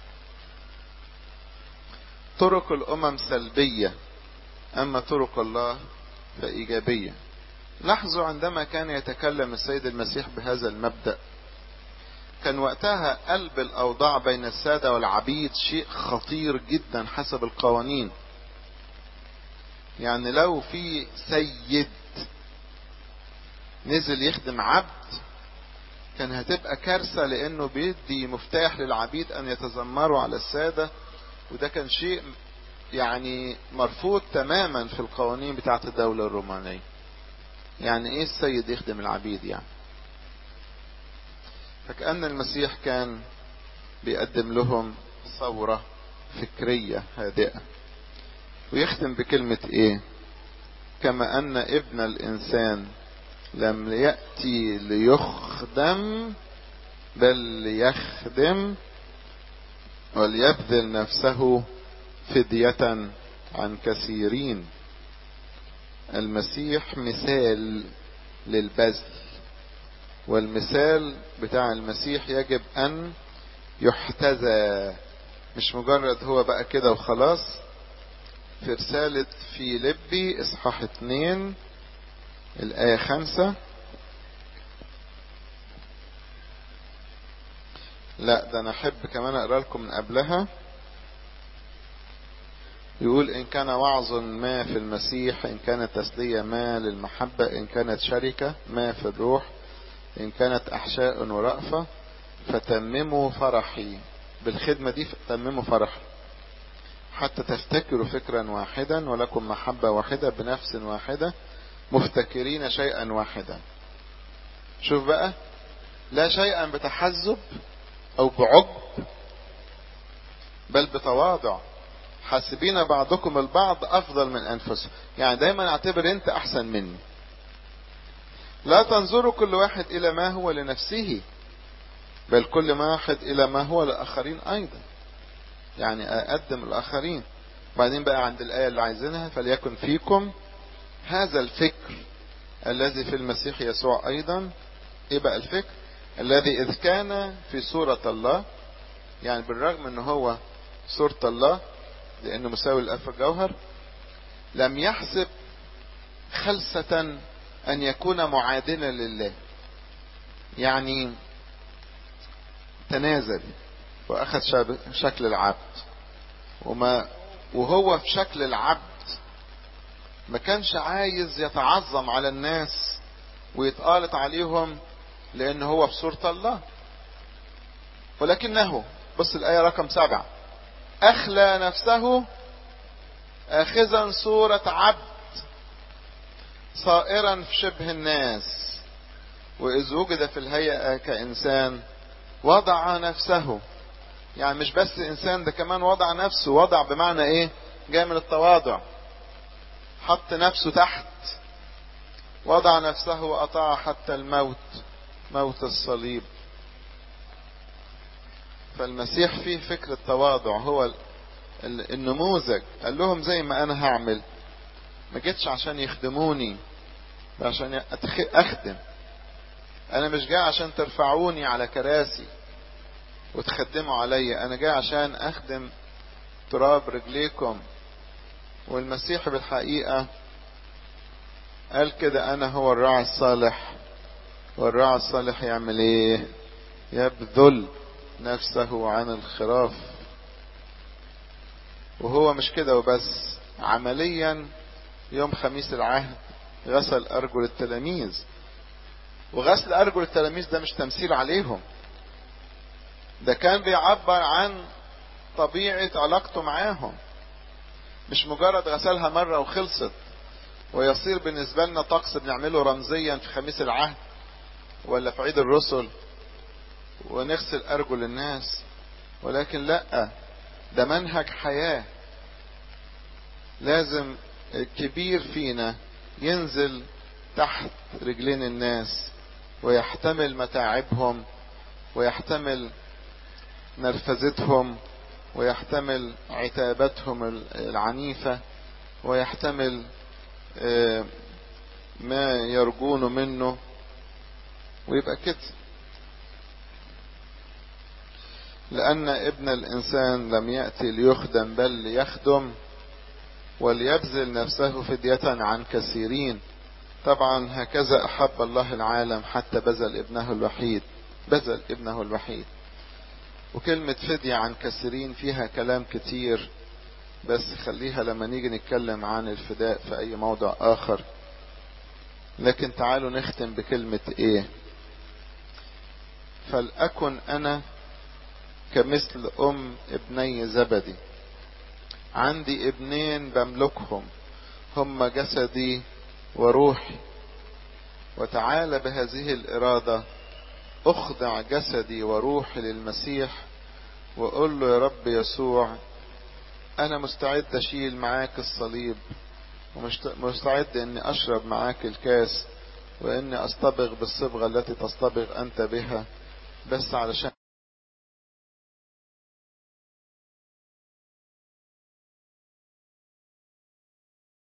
طرق الامم سلبية اما طرق الله فايجابية لاحظوا عندما كان يتكلم السيد المسيح بهذا المبدأ كان وقتها قلب الاوضاع بين السادة والعبيد شيء خطير جدا حسب القوانين يعني لو في سيد نزل يخدم عبد كان هتبقى كارثة لانه بيدي مفتاح للعبيد ان يتذمروا على السادة وده كان شيء يعني مرفوض تماما في القوانين بتاعت الدولة الرومانية يعني ايه السيد يخدم العبيد يعني فكأن المسيح كان بيقدم لهم ثورة فكرية هادئة ويختم بكلمة ايه كما ان ابن الانسان لم يأتي ليخدم بل ليخدم وليبذل نفسه فدية عن كثيرين المسيح مثال للبذل والمثال بتاع المسيح يجب أن يحتذى مش مجرد هو بقى كده وخلاص في رسالة فيلبي إصحاح اتنين الآية خمسة لا ده أنا أحب كمان أقرأ لكم من قبلها يقول إن كان وعظ ما في المسيح إن كانت تسلية ما للمحبة إن كانت شركة ما في الروح إن كانت أحشاء ورأفة فتمموا فرحي بالخدمة دي تمموا فرحي حتى تفتكروا فكرا واحدا ولكم محبة واحدة بنفس واحدة مفتكرين شيئا واحدا شوف بقى لا شيئا بتحزب او بعجب بل بتواضع حاسبين بعضكم البعض افضل من انفسهم يعني دايما اعتبر انت احسن مني لا تنظروا كل واحد الى ما هو لنفسه بل كل واحد الى ما هو للاخرين ايضا يعني اقدم الاخرين بعدين بقى عند الايه اللي عايزينها فليكن فيكم هذا الفكر الذي في المسيح يسوع ايضا ايه بقى الفكر الذي اذ كان في صورة الله يعني بالرغم ان هو صورة الله لانه مساوي للالف الجوهر لم يحسب خلسة ان يكون معادلا لله يعني تنازل واخذ شكل العبد وما وهو في شكل العبد ما كانش عايز يتعظم على الناس ويتقالط عليهم لان هو في صورة الله ولكنه بص الآية رقم سبعة أخلى نفسه آخذا صورة عبد صائرا في شبه الناس وإذ وجد في الهيئة كإنسان وضع نفسه يعني مش بس إنسان ده كمان وضع نفسه وضع بمعنى إيه جاي من التواضع حط نفسه تحت وضع نفسه وأطاع حتى الموت موت الصليب فالمسيح فيه فكر التواضع هو النموذج قال لهم زي ما انا هعمل ما جيتش عشان يخدموني عشان اخدم انا مش جاي عشان ترفعوني على كراسي وتخدموا عليا انا جاي عشان اخدم تراب رجليكم والمسيح بالحقيقة قال كده انا هو الراعي الصالح والراعي الصالح يعمل ايه يبذل نفسه عن الخراف وهو مش كده وبس عمليا يوم خميس العهد غسل ارجل التلاميذ وغسل ارجل التلاميذ ده مش تمثيل عليهم ده كان بيعبر عن طبيعة علاقته معاهم مش مجرد غسلها مرة وخلصت ويصير بالنسبة لنا طقس بنعمله رمزيا في خميس العهد ولا في عيد الرسل ونغسل أرجل الناس ولكن لا ده منهج حياة لازم الكبير فينا ينزل تحت رجلين الناس ويحتمل متاعبهم ويحتمل نرفزتهم ويحتمل عتاباتهم العنيفة ويحتمل ما يرجون منه ويبقى كده لأن ابن الإنسان لم يأتي ليخدم بل ليخدم وليبذل نفسه فدية عن كثيرين طبعا هكذا أحب الله العالم حتى بذل ابنه الوحيد بذل ابنه الوحيد وكلمة فدية عن كثيرين فيها كلام كتير بس خليها لما نيجي نتكلم عن الفداء في أي موضع آخر لكن تعالوا نختم بكلمة إيه فلأكن أنا كمثل أم ابني زبدي عندي ابنين بملكهم هم جسدي وروحي وتعالى بهذه الإرادة أخضع جسدي وروحي للمسيح وأقول له يا رب يسوع أنا مستعد أشيل معاك الصليب ومستعد أني أشرب معاك الكاس وأني أصطبغ بالصبغة التي تصطبغ أنت بها بس علشان